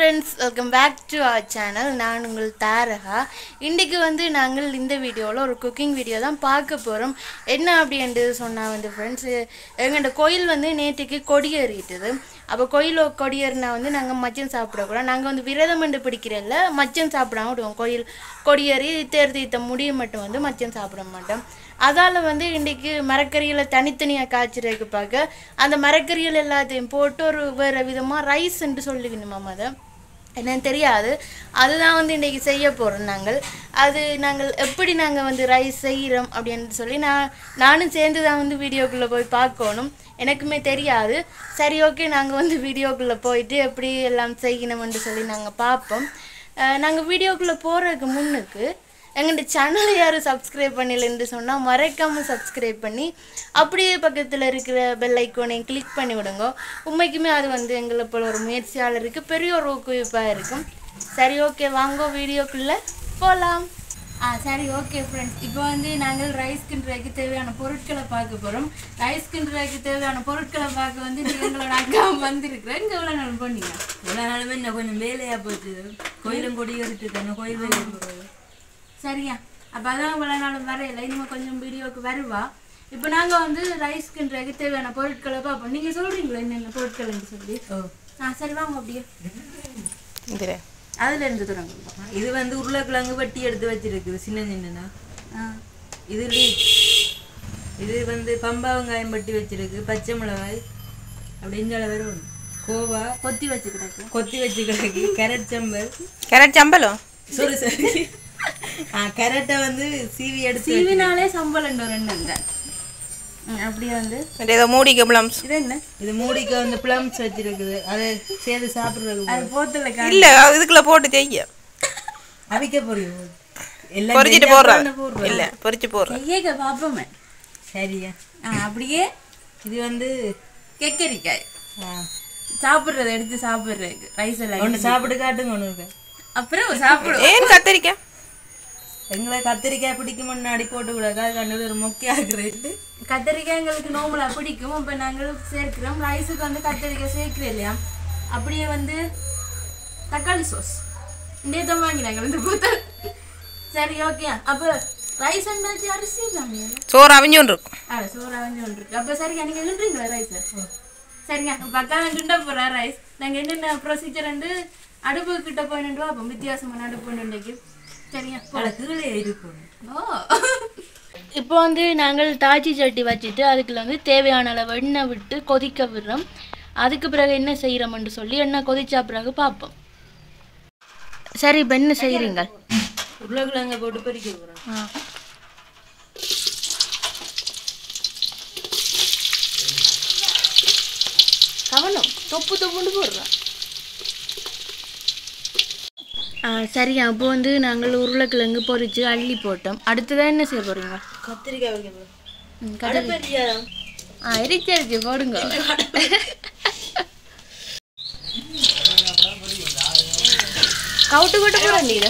Friends welcome back to our channel நான் உங்கள் தாரகா இன்றைக்கி வந்து நாங்கள் இந்த வீடியோவில் ஒரு குக்கிங் வீடியோ தான் பார்க்க போகிறோம் என்ன அப்படின்றது சொன்னால் வந்து ஃப்ரெண்ட்ஸ் எங்கள்ட கோயில் வந்து நேற்றுக்கு கொடியேறிட்டுது அப்போ கோயில் கொடியேறினா வந்து நாங்கள் மச்சம் சாப்பிடக்கூடாது நாங்கள் வந்து விரதம் என்று பிடிக்கிறதில்ல மச்சம் சாப்பிடாம விடுவோம் கோயில் கொடியேறி தேர் தீர்த்த முடிய மட்டும் வந்து மச்சம் சாப்பிட மாட்டோம் அதால் வந்து இன்றைக்கு மரக்கறிகளை தனித்தனியாக காய்ச்சிறதுக்கு பார்க்க அந்த மரக்கறிகள் எல்லாத்தையும் போட்டு ஒரு வேறு விதமாக ரைஸ்ன்ட்டு சொல்லிக்கணுமாம் அதை என்னன்னு தெரியாது அதுதான் வந்து இன்றைக்கி செய்ய போகிறோம் நாங்கள் அது நாங்கள் எப்படி நாங்கள் வந்து ரைஸ் செய்கிறோம் அப்படின்னு சொல்லி நான் நானும் சேர்ந்து தான் வந்து வீடியோக்குள்ளே போய் பார்க்கணும் எனக்குமே தெரியாது சரி ஓகே நாங்கள் வந்து வீடியோக்குள்ளே போயிட்டு எப்படி எல்லாம் செய்யணும்னு சொல்லி நாங்கள் பார்ப்போம் நாங்கள் வீடியோக்குள்ளே போகிறதுக்கு முன்னுக்கு எங்கள்ட சேனலை யாரும் சப்ஸ்கிரைப் பண்ணலன்னு சொன்னால் மறக்காமல் சப்ஸ்கிரைப் பண்ணி அப்படியே பக்கத்தில் இருக்கிற பெல் ஐக்கோனையும் கிளிக் பண்ணி விடுங்க உண்மைக்குமே அது வந்து எங்களை போல ஒரு முயற்சியாளருக்கு பெரிய ஒரு ஊக்குவிப்பாக இருக்கும் சரி ஓகே வாங்க வீடியோக்குள்ளே போகலாம் ஆ சரி ஓகே ஃப்ரெண்ட்ஸ் இப்போ வந்து நாங்கள் ரைஸ் கிண்டுறதுக்கு தேவையான பொருட்களை பார்க்க போகிறோம் ரைஸ் கிண்டுறதுக்கு தேவையான பொருட்களை பார்க்க வந்து நீங்க எங்களோட அக்கா வந்திருக்கிறேன் இங்கே எவ்வளோ நாள் பண்ணீங்க இவ்வளோ நாளுமே இன்னும் கொஞ்சம் வேலையாக போச்சு கோயிலும் கொடி எடுத்து தானே கோயில் வேலை போகிறது சரியா அப்போ அதான் இவ்வளோ நாள் வரையில இனிமேல் கொஞ்சம் வீடியோவுக்கு வருவா இப்போ நாங்கள் வந்து ரைஸ் கிண்டுறதுக்கு தேவையான பொருட்களை பார்ப்போம் நீங்கள் சொல்கிறீங்களா என்னென்ன பொருட்கள்னு சொல்லி ஓ ஆ சரி வாங்க அப்படியே இதில் அதில் இருந்து தொடங்குவோம் இது வந்து உருளைக்கிழங்கு வட்டி எடுத்து வச்சிருக்குது சின்ன சின்னதா ஆ இது லீக் இது வந்து பம்பா வெங்காயம் பட்டி வச்சிருக்கு பச்சை மிளகாய் அப்படி இந்த அளவு வரும் கோவா கொத்தி வச்சு கிடக்கு கொத்தி வச்சு கிடக்கு கேரட் சம்பல் கேரட் சம்பளம் சரி சரி ஆ கேரட்டை வந்து சீவி எடுத்து சீவினாலே சம்பளம் ஒரு எண்ணம் தான் ம், அப்படியே வந்து மற்ற ஏதோ மூடிக்க பிளம்ஸ் இது என்ன இது மூடிக்க வந்து பிளம்ஸ் வச்சிருக்குது அதை சேர்த்து சாப்பிட்றதுக்கு அது போத்தில் கா இல்ல இதுக்குள்ள போட்டு செய்ய அவிக்க போறீங்க எல்லாம் பொரிச்சிட்டு செஞ்சா போடுறேன் அப்புறம் போடுறேன். இல்ல பொரிச்சு போடுறேன் கையேக்க பார்ப்போமே சரியா ஆ அப்படியே இது வந்து கெக்கரிக்காய் ஆ, சாப்பிட்றத எடுத்து சாப்பிட்றதுக்கு ரைஸ் எல்லாம் ஒண்ணு சாப்பிட்டு காட்டுங்க ஒன்று இருக்கு அப்புறம் சாப்பிடுவோம் ஏன் கத்தரிக்காய் எங்களை கத்திரிக்காய் பிடிக்க முன்னாடி போட்டு விடாது அது கண்டு ஒரு மொக்கை ஆகுறது கத்தரிக்காய் எங்களுக்கு நோம்பலாக பிடிக்கும் இப்போ நாங்கள் சேர்க்கிறோம் ரைஸுக்கு வந்து கத்தரிக்காய் சேர்க்கிறோம் இல்லையா அப்படியே வந்து தக்காளி சோஸ் நேற்று வாங்கினாங்க இந்த போத்தல் சரி ஓகே அப்போ ரைஸ் அண்டாச்சு அரிசி தானே சோறு அவிஞ்சோன்னு இருக்கும் ஆ சோறா வந்து ஒன்று இருக்கு அப்போ சரிங்க நீங்கள் கிண்டுறீங்களா ரைஸ் சரிங்க பக்கா கிண்ட போகிறா ரைஸ் நாங்கள் என்னென்ன ப்ரொசீஜர் வந்து அடுப்பு கிட்ட போயிட்டு அப்போ வித்தியாசமான அடுப்பு இன்றைக்கு சரிங்க பல கீழே இருக்கும் ஓ இப்போ வந்து நாங்கள் தாச்சி சட்டி வச்சுட்டு அதுக்குள்ள வந்து தேவையான அளவு எண்ணெய் விட்டு கொதிக்க விடுறோம் அதுக்கு பிறகு என்ன செய்கிறோம்னு சொல்லி எண்ணெய் கொதிச்சா பிறகு பார்ப்போம் சரி இப்போ என்ன செய்கிறீங்க உருளைக்கிழங்க போட்டு பொரிக்க போகிறோம் கவனம் தொப்பு தொப்புன்னு போடுறோம் ஆ சரியா அப்போ வந்து நாங்கள் உருளைக்கிழங்கு பொரிச்சு அள்ளி போட்டோம் அடுத்ததான் என்ன செய்ய போறீங்க கத்திரிக்காய் வைக்க போகிறோம் ம், கடலை ஆ எரிச்சு எரிச்சு போடுங்க கவுட்டு கொட்டு போட நீங்க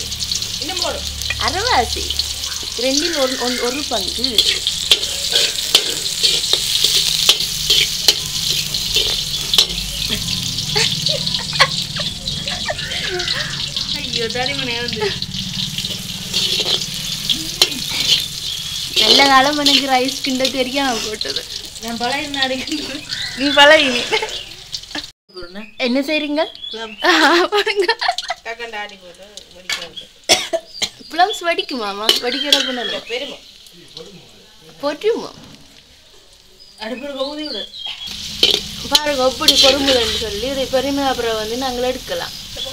அரைவாசி ரெண்டில் ஒரு ஒன்- ஒரு பங்கு ஐயோ தனிமனை வந்து நல்ல காலம் எனக்கு ரைஸ் கிண்ட தெரியாம போட்டது நான் பழைய நாடு நீ பழகி என்ன செய்றீங்க பாருங்க ப்ளம்ஸ் வடிக்குமாமா வடிக்கிறப்ப நல்ல பொரியுமா அடுப்பில் ஊதி விடு பாருங்க எப்படி பொறுமுதுன்னு சொல்லி இதை பெருமை அப்புறம் வந்து நாங்கள் எடுக்கலாம்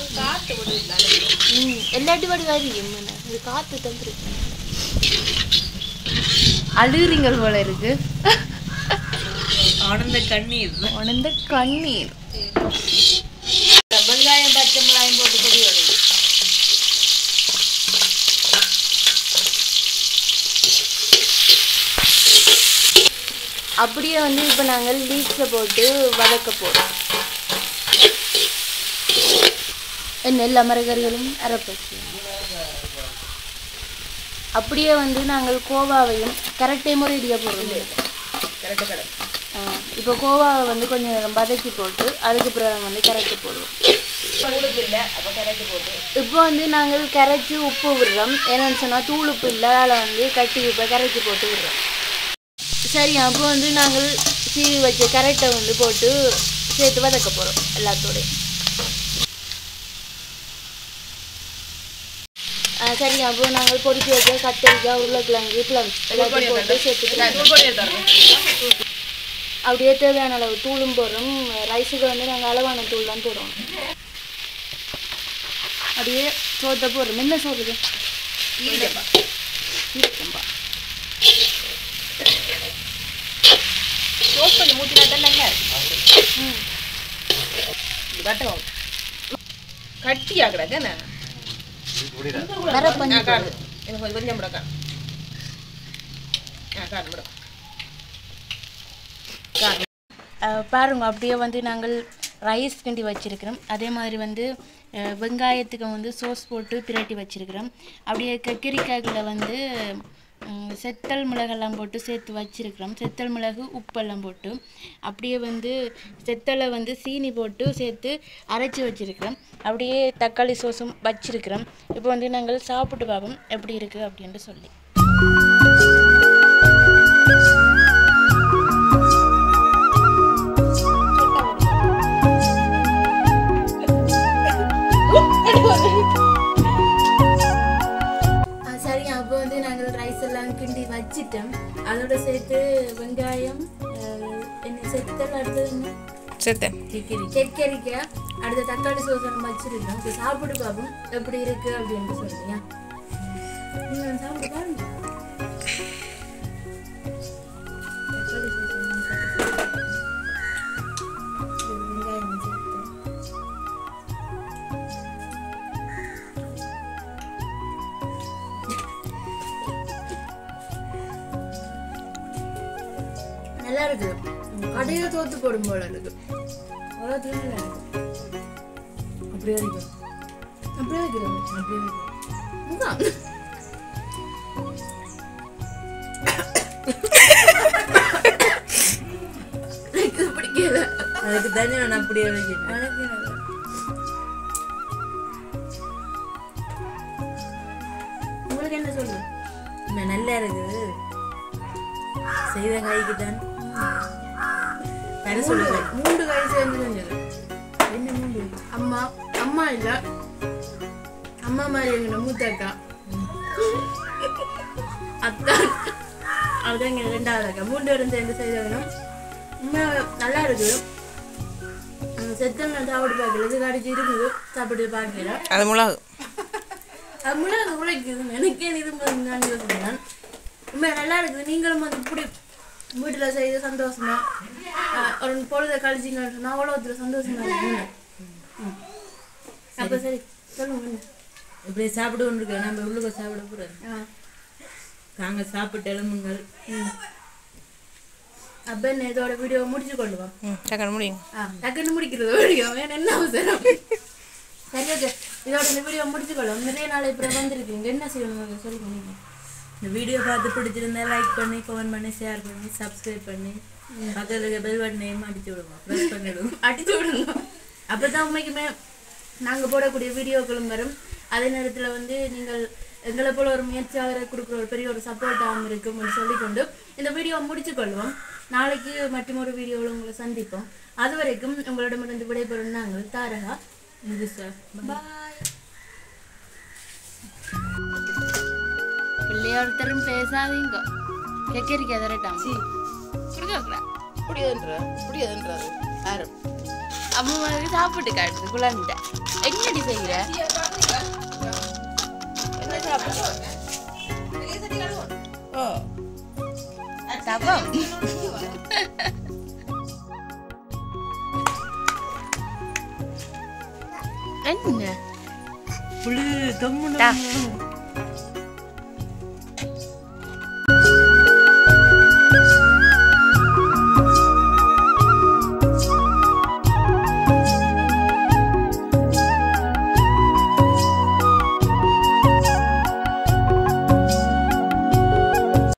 ம் எல்லாட்டி பாடி வரியும் இது காற்று தந்துருக்கு அழுகுறீங்க போல இருக்கு ஆனந்த கண்ணீர் உணர்ந்த கண்ணீர் வெங்காயம் பச்சை மிளகாயம் போட்டு பொடி விடுது அப்படியே வந்து இப்போ நாங்கள் லீக்ஸை போட்டு வதக்க போகிறோம் என்ன எல்லா மரக்கறிகளும் அரைப்பச்சு அப்படியே வந்து நாங்கள் கோவாவையும் கரெக்டே முறை இடியா போடுறோம் கரெக்டாக கரெக்ட் இப்போ கோவாவை வந்து கொஞ்சம் நேரம் வதக்கி போட்டு அதுக்கு பிறகு வந்து கரெக்டு போடுவோம் இப்போ வந்து நாங்கள் கரைச்சி உப்பு விடுறோம் என்னன்னு சொன்னால் தூள் உப்பு இல்லை அதில் வந்து கட்டி உப்பை கரைச்சி போட்டு விடுறோம் சரி அப்போ வந்து நாங்கள் சீவி வச்ச கரெக்டை வந்து போட்டு சேர்த்து வதக்க போகிறோம் எல்லாத்தோடையும் ஆ, சரி அப்போ நாங்கள் பொரிச்சு வச்ச கத்தரிக்காய் உருளைக்கிழங்கு பிளம்ஸ் எல்லாத்தையும் போட்டு சேர்த்துக்கிறோம் அப்படியே தேவையான அளவு தூளும் போடுறோம் ரைஸுக்கு வந்து நாங்கள் அளவான தூள் தான் போடுறோம் அப்படியே சோத்தை போடுறோம் என்ன சோறுது இருக்கம்பா கட்டியா கிடக்கு என்ன வர பஞ்சு காடு எனக்கு கொஞ்சம் கொஞ்சம் முடக்கா ஆ காடு முடக்கா அஹ் பாருங்க அப்படியே வந்து நாங்கள் ரைஸ் கிண்டி வச்சிருக்கிறோம் அதே மாதிரி வந்து அஹ் வெங்காயத்துக்கு வந்து சோஸ் போட்டு பிரட்டி வச்சிருக்கிறோம் அப்படியே கத்திரிக்காய்களை வந்து ம், செத்தல் மிளகெல்லாம் போட்டு சேர்த்து வச்சிருக்கிறோம் செத்தல் மிளகு உப்பெல்லாம் போட்டு அப்படியே வந்து செத்தலை வந்து சீனி போட்டு சேர்த்து அரைச்சி வச்சிருக்கிறோம் அப்படியே தக்காளி சோஸும் வச்சிருக்கிறோம் இப்போ வந்து நாங்கள் சாப்பிட்டு பார்ப்போம் எப்படி இருக்குது அப்படின்ட்டு சொல்லி ஆ, சரி அப்போ வந்து நாங்கள் ரைஸ் எல்லாம் கிண்டி வச்சிட்டோம் அதோட சேர்த்து வெங்காயம் அஹ், என்ன செத்தல் அடுத்தது என்ன செத்தேன் செக்கரிக்காய் அடுத்த தக்காளி சோஸ் நம்ம வச்சிருக்கோம் இப்போ சாப்பிட்டு பார்ப்போம் எப்படி இருக்கு அப்படின்னு சொல்லியா நீங்க சாப்பிட்டு பாருங்க தக்காளி sauce எல்லாம் சேர்த்து. இது வெங்காயம் சேர்த்து. நல்லா இருக்கு கடையில தோத்து போடும் போல இருக்கு அவ்வளோ தூரம் அப்படியே இருக்கு அப்படியே இருக்கு அப்படியே இருக்கு இதுதான். எனக்கு இது பிடிக்கல அதுக்கு தானே நான் அப்படியே வைக்கிறேன் எனக்கு நல்லா. உங்களுக்கு என்ன சொல்லுங்க உண்மை நல்லா இருக்குது செய்த காய்க்கு தான் தர சொல்லுவேன் மூன்று கை சேர்ந்து செஞ்சது என்ன மூன்று அம்மா அம்மா இல்ல அம்மா மாதிரி எங்க மூத்த அக்கா அத்தா அதுதான் எங்க ரெண்டாவது அக்கா மூன்று பேரும் சேர்ந்து செய்தவனும் உண்மையா நல்லா இருக்குது அந்த செத்தல் நான் சாப்பிட்டு பார்க்கல இது கடிச்சு இருக்குது சாப்பிட்டு பார்க்கல அது மிளகு அது முன்னாடி உழைக்குது எனக்கே இது நான் யோசிக்கிறேன் உண்மையா நல்லா இருக்குது நீங்களும் வந்து இப்படி வீட்டில் செய்து சந்தோஷமா ஆஹ், ஒரு பொழுதை கழிச்சிங்கன்னு சொன்னா அவ்வளோ ஒருத்தர் சந்தோஷமா இருக்குங்க ம். அப்போ சரி சொல்லுங்க என்ன? இப்படி சாப்பிட்டு கொண்டு இருக்கேன் நம்ம உள்ளுக்க சாப்பிட போகிறோம் ஆ நாங்க சாப்பிட்டு எலும்புங்கள் ம் அப்போ என்ன இதோட வீடியோ முடிச்சு கொண்டு வா ம் டக்குனு முடியும் ஆ டக்குன்னு முடிக்கிறது வீடியோ வேணும் என்ன அவசரம் சரி ஓகே இதோட இந்த வீடியோ முடிச்சுக்கொள்ளும் நிறைய நாள் இப்போ வந்திருக்கீங்க என்ன செய்யணும் சொல்லுங்க நீங்கள் இந்த வீடியோ பார்த்து பிடிச்சிருந்தா லைக் பண்ணி கமெண்ட் பண்ணி ஷேர் பண்ணி சப்ஸ்கிரைப் பண்ணி பக்கத்துல இருக்க பெல் பட்டனையும் அடிச்சு விடுவோம் ப்ரெஸ் பண்ணிடுவோம் அடிச்சு விடுங்க அப்போ தான் உண்மைக்குமே நாங்கள் போடக்கூடிய வீடியோக்களும் வரும் அதே நேரத்தில் வந்து நீங்கள் எங்களை போல ஒரு முயற்சியாளரை கொடுக்குற ஒரு பெரிய ஒரு சப்போர்ட்டாகவும் இருக்கும்னு சொல்லிக்கொண்டு இந்த வீடியோ முடிச்சு கொள்வோம் நாளைக்கு மற்றும் ஒரு வீடியோவில் உங்களை சந்திப்போம் அது வரைக்கும் உங்களிடமிருந்து விடைபெறும் நாங்கள் தாரகா இது சார் பாய் பிள்ளையோருத்தரும் பேசாதீங்க கெக்கரிக்கா தரட்டாமா புரியுதுன்ற புரியுதுன்றது யாரும் அம்மா மாதிரி சாப்பிட்டு காட்டுது குழந்தை என்னடி செய்கிற என்ன சாப்பிட்டு ஓ தபம் என்ன புளி தம்முன்னு டா.